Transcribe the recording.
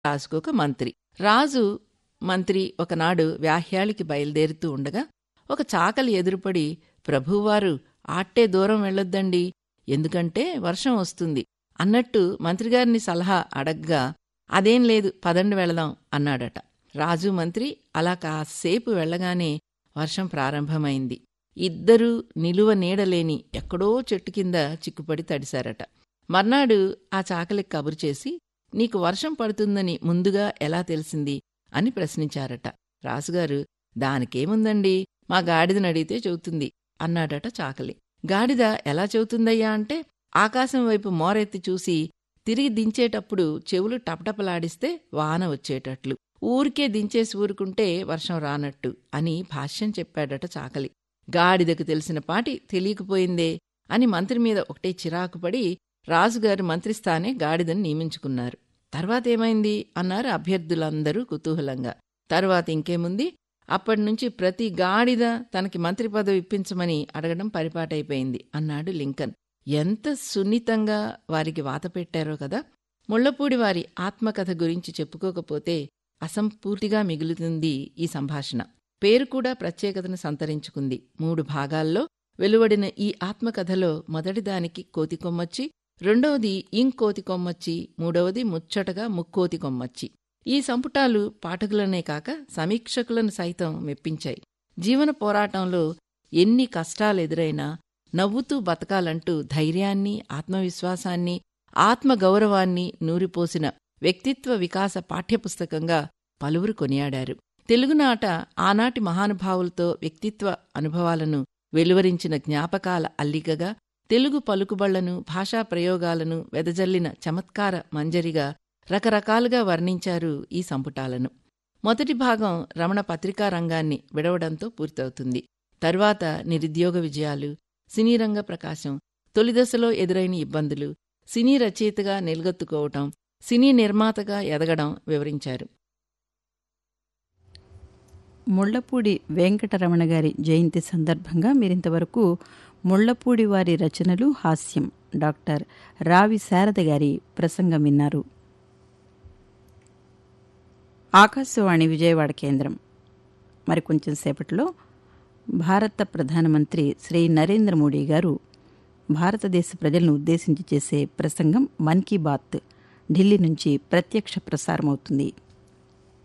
రాజుకొక మంత్రి రాజు మంత్రి ఒకనాడు వ్యాహ్యాళికి బయలుదేరుతూ ఉండగా ఒక చాకలి ఎదురుపడి ప్రభువారు ఆట్టే దూరం వెళ్ళొద్దండి ఎందుకంటే వర్షం వస్తుంది అన్నట్టు మంత్రిగారిని సలహా అడగ్గా అదేం లేదు పదండి వెళదాం అన్నాడట రాజు మంత్రి అలా కాసేపు వెళ్ళగానే వర్షం ప్రారంభమైంది ఇద్దరూ నిలువ నీడలేని ఎక్కడో చెట్టు కింద చిక్కుపడి తడిశారట మర్నాడు ఆ చాకలికి కబురు చేసి నీకు వర్షం పడుతుందని ముందుగా ఎలా తెలిసింది అని ప్రశ్నించారట రాజుగారు దానికేముందండి మా గాడిదని అడిగితే చెబుతుంది అన్నాడట చాకలి గాడిద ఎలా చెబుతుందయ్యా అంటే ఆకాశం వైపు మోరెత్తి చూసి తిరిగి దించేటప్పుడు చెవులు టపటపలాడిస్తే వాన వచ్చేటట్లు ఊరికే దించేసి ఊరుకుంటే వర్షం రానట్టు అని భాష్యం చెప్పాడట చాకలి గాడిదకు తెలిసిన పాటి తెలియకపోయిందే అని మంత్రి మీద ఒకటే చిరాకుపడి రాజుగారు మంత్రిస్థానే గాడిదని నియమించుకున్నారు తర్వాతేమైంది అన్నారు అభ్యర్థులందరూ కుతూహలంగా తర్వాత ఇంకేముంది అప్పటినుంచి ప్రతి గాడిద తనకి మంత్రి పదవి ఇప్పించమని అడగడం పరిపాటైపోయింది అన్నాడు లింకన్ ఎంత సున్నితంగా వారికి వాత పెట్టారో కదా ముళ్లపూడి వారి ఆత్మకథ గురించి చెప్పుకోకపోతే అసంపూర్తిగా మిగులుతుంది ఈ సంభాషణ పేరు కూడా ప్రత్యేకతను సంతరించుకుంది మూడు భాగాల్లో వెలువడిన ఈ ఆత్మకథలో మొదటిదానికి కోతి కొమ్మచ్చి రెండవది ఇంకోతి కొమ్మచ్చి మూడవది ముచ్చటగా ముక్కోతి కొమ్మచ్చి ఈ సంపుటాలు పాఠకులనే కాక సమీక్షకులను సైతం మెప్పించాయి జీవన పోరాటంలో ఎన్ని కష్టాలెదురైనా నవ్వుతూ బతకాలంటూ ధైర్యాన్ని ఆత్మవిశ్వాసాన్ని ఆత్మగౌరవాన్ని నూరిపోసిన వ్యక్తిత్వ వికాస పాఠ్యపుస్తకంగా పలువురు కొనియాడారు తెలుగునాట ఆనాటి మహానుభావులతో వ్యక్తిత్వ అనుభవాలను వెలువరించిన జ్ఞాపకాల అల్లికగా తెలుగు పలుకుబళ్లను భాషా ప్రయోగాలను వెదజల్లిన చమత్కార మంజరిగా రకరకాలుగా వర్ణించారు ఈ సంపుటాలను మొదటి భాగం రమణ పత్రికా రంగాన్ని విడవడంతో పూర్తవుతుంది తరువాత నిరుద్యోగ విజయాలు సినీరంగ ప్రకాశం తొలిదశలో ఎదురైన ఇబ్బందులు సినీ రచయితగా నిలగొత్తుకోవటం సినీ నిర్మాతగా ఎదగడం వివరించారు ముళ్లపూడి వెంకటరమణ గారి జయంతి సందర్భంగా మీరింతవరకు ముళ్లపూడి వారి రచనలు హాస్యం డాక్టర్ రావి శారద గారి ప్రసంగం విన్నారు ఆకాశవాణి విజయవాడ కేంద్రం మరికొంచెం సేపట్లో భారత ప్రధానమంత్రి శ్రీ నరేంద్ర మోడీ గారు భారతదేశ ప్రజలను ఉద్దేశించి చేసే ప్రసంగం మన్ కీ బాత్ ఢిల్లీ నుంచి ప్రత్యక్ష ప్రసారమవుతుంది